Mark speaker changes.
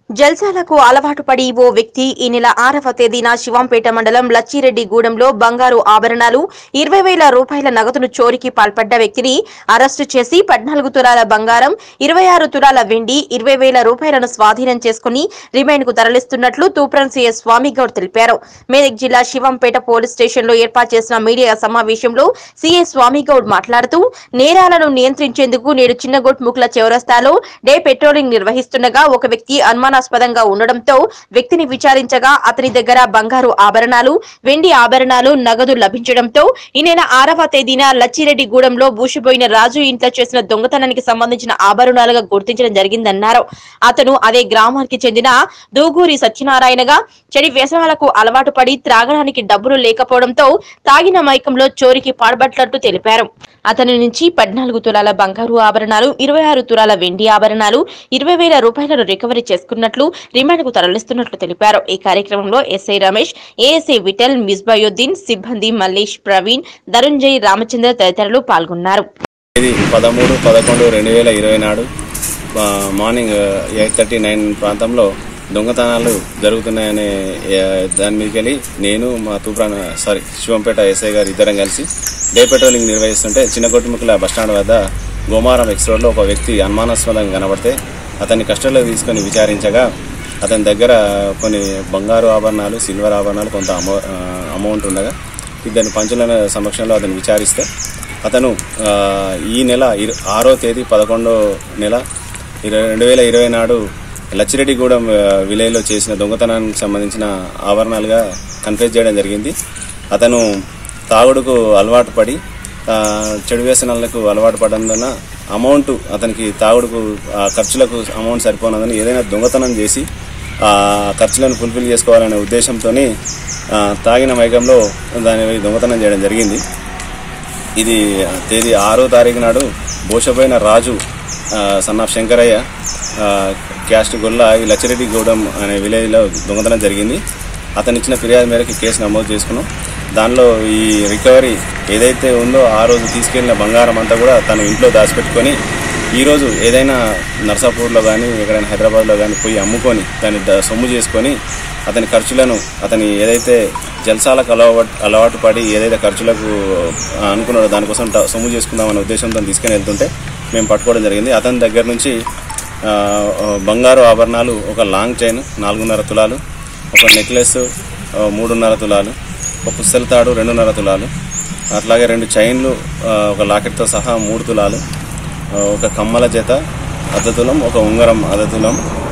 Speaker 1: జల్సాలకు అలవాటు పడి ఓ వ్యక్తి ఈ నెల ఆరవ తేదీన శివంపేట మండలం లచ్చిరెడ్డిగూడెంలో బంగారు ఆభరణాలు ఇరవై వేల రూపాయల నగదును చోరీకి పాల్పడ్డ వ్యక్తిని అరెస్టు చేసి పద్నాలుగు తులాల బంగారం ఇరవై ఆరు తులాల వెండి ఇరవై వేల రూపాయలను స్వాధీనం చేసుకుని రిమైండ్ కు తరలిస్తున్నట్లు తూప్రం సీఎస్ స్వామిగౌడ్ తెలిపారు మేదక్ జిల్లా శివంపేట పోలీస్ స్టేషన్ లో ఏర్పాటు చేసిన మీడియా సమావేశంలో సీఎస్ స్వామిగౌడ్ మాట్లాడుతూ నేరాలను నియంత్రించేందుకు నేడు చిన్నగోట్ ముక్ల చౌరస్తాలో డే పెట్రోలింగ్ నిర్వహిస్తుండగా ఒక వ్యక్తి అనుమానాస్పదంగా ఉండడంతో వ్యక్తిని విచారించగా అతని దగ్గర బంగారు ఆభరణాలు వెండి ఆభరణాలు నగదు లభించడంతో ఈ నెల ఆరవ తేదీన లచ్చిరెడ్డిగూడెంలో బూసిపోయిన రాజు ఇంట్లో చేసిన దొంగతనానికి సంబంధించిన ఆభరణాలుగా గుర్తించడం జరిగిందన్నారు అతను అదే గ్రామానికి చెందిన దూగూరి సత్యనారాయణగా చెడి వ్యసనాలకు అలవాటు పడి త్రాగడానికి డబ్బులు లేకపోవడంతో తాగిన మైకంలో చోరికి పాల్పట్లట్టు తెలిపారు అతని నుంచి పద్నాలుగు తులాల బంగారు ఆభరణాలు ఇరవై ఆరు తులాల వెండి ఆభరణాలు ఇరవై వేల రూపాయలను రికవరీ చేసుకున్నట్లు రిమాండ్ కు తరలిస్తున్నట్లు తెలిపారు ఈ కార్యక్రమంలో ఎస్ఐ రమేష్ ఏఎస్ఐ విఠల్ మిస్బాయుద్దీన్ సిబ్బంది మల్లేష్ ప్రవీణ్ ధరుంజయ్ రామచంద్ర తదితరులు పాల్గొన్నారు
Speaker 2: ఇది పదమూడు పదకొండు రెండు వేల ఇరవై నాడు ఆ, మార్నింగ్ ఎయిట్ థర్టీ నైన్ ప్రాంతంలో దొంగతనాలు జరుగుతున్నాయనే ఆ, దాని మీదకి వెళ్ళి నేను మా తూప్రాన్ సారీ శివంపేట ఎస్ఐ గారు ఇద్దరం కలిసి డే పెట్రోలింగ్ నిర్వహిస్తుంటే చిన్నకొట్టుముక్కల బస్టాండ్ వద్ద గోమారం ఎక్స్ రోడ్లో ఒక వ్యక్తి అనుమానాస్పదంగా కనబడితే అతన్ని కస్టడీలో తీసుకొని విచారించగా అతని దగ్గర కొన్ని బంగారు ఆభరణాలు సిల్వర్ ఆభరణాలు కొంత అమౌ ఆ, అమౌంట్ ఉండగా ఇద్దరిని పంచుల సమక్షంలో అతను విచారిస్తే అతను ఆ, ఈ నెల ఇర- ఆరో తేదీ పదకొండో నెల ఇరవై రెండు వేల ఇరవై నాడు లచ్చిరెడ్డిగూడెం ఆ, విలేజ్లో చేసిన దొంగతనానికి సంబంధించిన ఆభరణాలుగా కన్ఫ్యూజ్ చేయడం జరిగింది అతను తాగుడుకు అలవాటు పడి ఆ, చెడు వ్యసనాలకు అలవాటు పడందున అమౌంట్ అతనికి తాగుడుకు ఆ, ఖర్చులకు అమౌంట్ సరిపోనందున ఏదైనా దొంగతనం చేసి ఆ ఖర్చులను ఫుల్ఫిల్ చేసుకోవాలనే ఉద్దేశంతో తాగిన మైకంలో దాని దొంగతనం చేయడం జరిగింది ఇది తేదీ ఆరో తారీఖు నాడు బోషపోయిన రాజు ఆ, సన్ ఆఫ్ శంకరయ్య ఆ, క్యాస్ట్ గొల్ల ఈ లచ్చిరెడ్డి గూడెం అనే విలేజ్లో దొంగతనం జరిగింది అతను ఇచ్చిన ఫిర్యాదు మేరకు కేసు నమోదు చేసుకున్నాం దానిలో ఈ రికవరీ ఏదైతే ఉందో ఆ రోజు తీసుకెళ్లిన బంగారం అంతా కూడా తను ఇంట్లో దాచిపెట్టుకొని ఈరోజు ఏదైనా నర్సాపూర్లో కానీ ఎక్కడైనా హైదరాబాద్లో కానీ పోయి అమ్ముకొని దాన్ని ద- సొమ్ము చేసుకొని అతని ఖర్చులను అతని ఏదైతే జల్సాలకు అలవాటు అలవాటు పడి ఏదైతే ఖర్చులకు ఆ, అనుకున్నాడో దానికోసం ట- సొమ్ము చేసుకుందామనే ఉద్దేశంతో తీసుకొని వెళ్తుంటే మేము పట్టుకోవడం జరిగింది అతని దగ్గర నుంచి ఆ, ఆ, బంగారు ఆభరణాలు ఒక లాంగ్ చైన్ నాలుగున్నర తులాలు ఒక నెక్లెస్ ఆ, మూడున్నర తులాలు ఒక పుస్తల తాడు రెండున్నర తులాలు అట్లాగే రెండు చైన్లు ఆ, ఒక లాకెట్తో సహా మూడు తులాలు ఆ, ఒక కమ్మల జత అర్ధ తులం ఒక ఉంగరం అర్ధ తులం